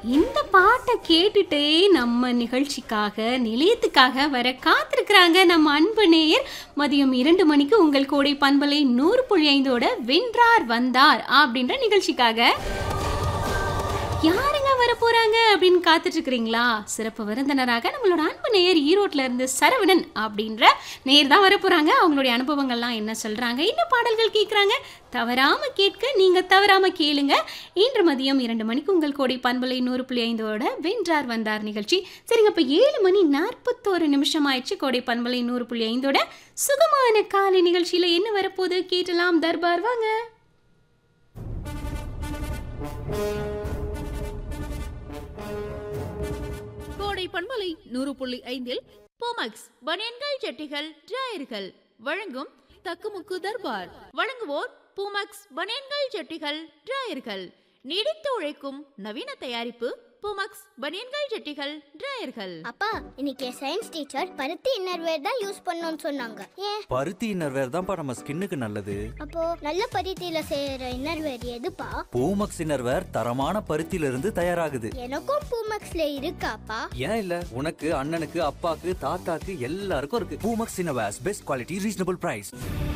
இந்த பாட்டை கேட்டுட்டே நம்ம நிகழ்ச்சிக்காக நிலையத்துக்காக வர காத்திருக்கிறாங்க நம்ம அன்பு நேயர் மதியம் இரண்டு மணிக்கு உங்கள் கோடை பண்பலை நூறு புள்ளி ஐந்தோட வென்றார் வந்தார் அப்படின்ற நிகழ்ச்சிக்காக யாருங்க வர போறாங்க அப்படின்னு காத்துட்டு இருக்கிறீங்களா சிறப்பு விருந்தினராக நம்மளோட அன்பு நேயர் ஈரோட்ல இருந்து சரவணன் அப்படின்ற நேயர் தான் வர போறாங்க அவங்களுடைய அனுபவங்கள்லாம் என்ன சொல்றாங்க என்ன பாடல்கள் கேட்குறாங்க தவறாம கேட்க நீங்க தவறாம கேளுங்க இன்று மதியம் இரண்டு மணிக்கு உங்கள் கோடி பண்பலை நூறு புள்ளி ஐந்தோட வென்றார் வந்தார் நிகழ்ச்சி சரிங்க அப்ப ஏழு மணி நாற்பத்தோரு நிமிஷம் ஆயிடுச்சு கோடை பண்பலை நூறு புள்ளி ஐந்தோட சுகமான காலை நிகழ்ச்சியில என்ன வரப்போகுது கேட்டலாம் தர்பார் வாங்க கோடை பண்பலை நூறு புள்ளி ஐந்தில் போமக்ஸ் பனியன்கள் ஜட்டிகள் டிராயர்கள் வழங்கும் தக்குமுக்கு தர்பார் வழங்குவோர் பூமக்ஸ் பனியன்கள் ஜட்டிகள் டிராயர்கள் நீடித்து உழைக்கும் நவீன தயாரிப்பு பூமக்ஸ் பனியன்கள் ஜட்டிகள் டிராயர்கள் அப்பா இன்னைக்கு சயின்ஸ் டீச்சர் பருத்தி இன்னர்வேர் தான் யூஸ் பண்ணணும்னு சொன்னாங்க ஏன் பருத்தி இன்னர்வேர் தான்ப்பா நம்ம ஸ்கின்னுக்கு நல்லது அப்போ நல்ல பருத்தியில செய்யற இன்னர்வேர் எதுப்பா பூமக்ஸ் இன்னர்வேர் தரமான பருத்தியில இருந்து தயாராகுது எனக்கும் பூமக்ஸ்ல இருக்காப்பா ஏன் இல்ல உனக்கு அண்ணனுக்கு அப்பாக்கு தாத்தாக்கு எல்லாருக்கும் இருக்கு Poomex innerwears best quality reasonable price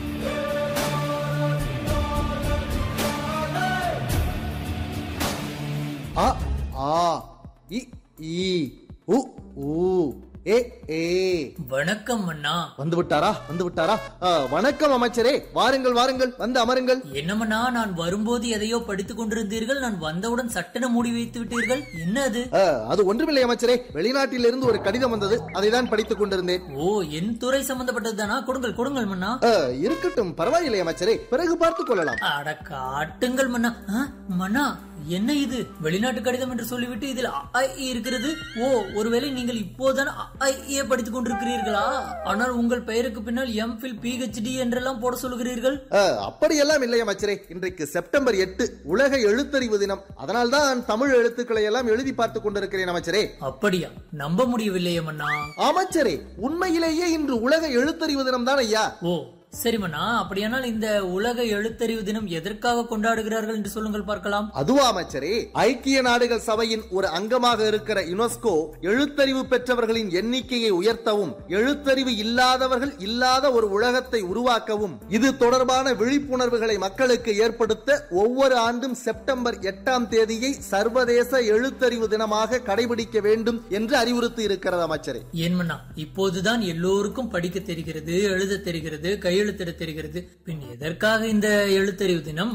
அ ஆ இ ஈ உ ஊ ஏ ஏ வணக்கம் அண்ணா வந்து விட்டாரா வந்து விட்டாரா ஆ, வணக்கம் அமைச்சரே வாருங்கள் வாருங்கள் வந்து அமருங்கள் என்னமண்ணா நான் வரும்போது எதையோ படித்துக் கொண்டிருந்தீர்கள் நான் வந்தவுடன் சட்டென மூடி வைத்து விட்டீர்கள் என்ன அது ஆ, அது ஒன்றுமில்லை அமைச்சரே வெளிநாட்டிலிருந்து ஒரு கடிதம் வந்தது அதை தான் படித்துக் கொண்டிருந்தேன் ஓ என் துறை சம்பந்தப்பட்டது தானா கொடுங்கள் கொடுங்கள் மன்னா ஆ, இருக்கட்டும் பரவாயில்லை அமைச்சரே பிறகு பார்த்துக் கொள்ளலாம் அட காட்டுங்கள் மன்னா ஆ, மன்னா என்ன இது வெளிநாட்டு கடிதம் என்று சொல்லிவிட்டு இதில் அ, ஐ, இ இருக்கிறது ஓ ஒருவேளை நீங்கள் இப்போதுதான் அ, ஐ, ஏ படித்துக் கொண்டிருக்கிறீர்களா ஆனால் உங்கள் பெயருக்கு பின்னால் எம்ஃபில் பிஹெச்டி என்றெல்லாம் போட சொல்கிறீர்கள் ஆ, அப்படியெல்லாம் இல்லை அமைச்சரே இன்றைக்கு செப்டம்பர் எட்டு உலக எழுத்தறிவு தினம் அதனால்தான் தமிழ் எழுத்துக்களை எல்லாம் எழுதி பார்த்துக் கொண்டிருக்கிறேன் அமைச்சரே அப்படியா நம்ப முடியவில்லையே மன்னா அமைச்சரே உண்மையிலேயே இன்று உலக எழுத்தறிவு தினம் தான் ஐயா ஓ சரி மன்னா அப்படியானால் இந்த உலக எழுத்தறிவு தினம் எதற்காக கொண்டாடுகிறார்கள் என்று சொல்லுங்கள் பார்க்கலாம் அதுவா அமைச்சரே ஐக்கிய நாடுகள் சபையின் ஒரு அங்கமாக இருக்கிற யுனெஸ்கோ எழுத்தறிவு பெற்றவர்களின் எண்ணிக்கையை உயர்த்தவும் எழுத்தறிவு இல்லாதவர்கள் இல்லாத ஒரு உலகத்தை உருவாக்கவும் இது தொடர்பான விழிப்புணர்வுகளை மக்களுக்கு ஏற்படுத்த ஒவ்வொரு ஆண்டும் செப்டம்பர் எட்டாம் தேதியை சர்வதேச எழுத்தறிவு தினமாக கடைபிடிக்க வேண்டும் என்று அறிவுறுத்தி இருக்கிறது அமைச்சரே ஏன் மன்னா இப்போதுதான் எல்லோருக்கும் படிக்க தெரிகிறது எழுத தெரிகிறது கையெழுத்திட தெரிகிறது பின் எதற்காக இந்த எழுத்தறிவு தினம்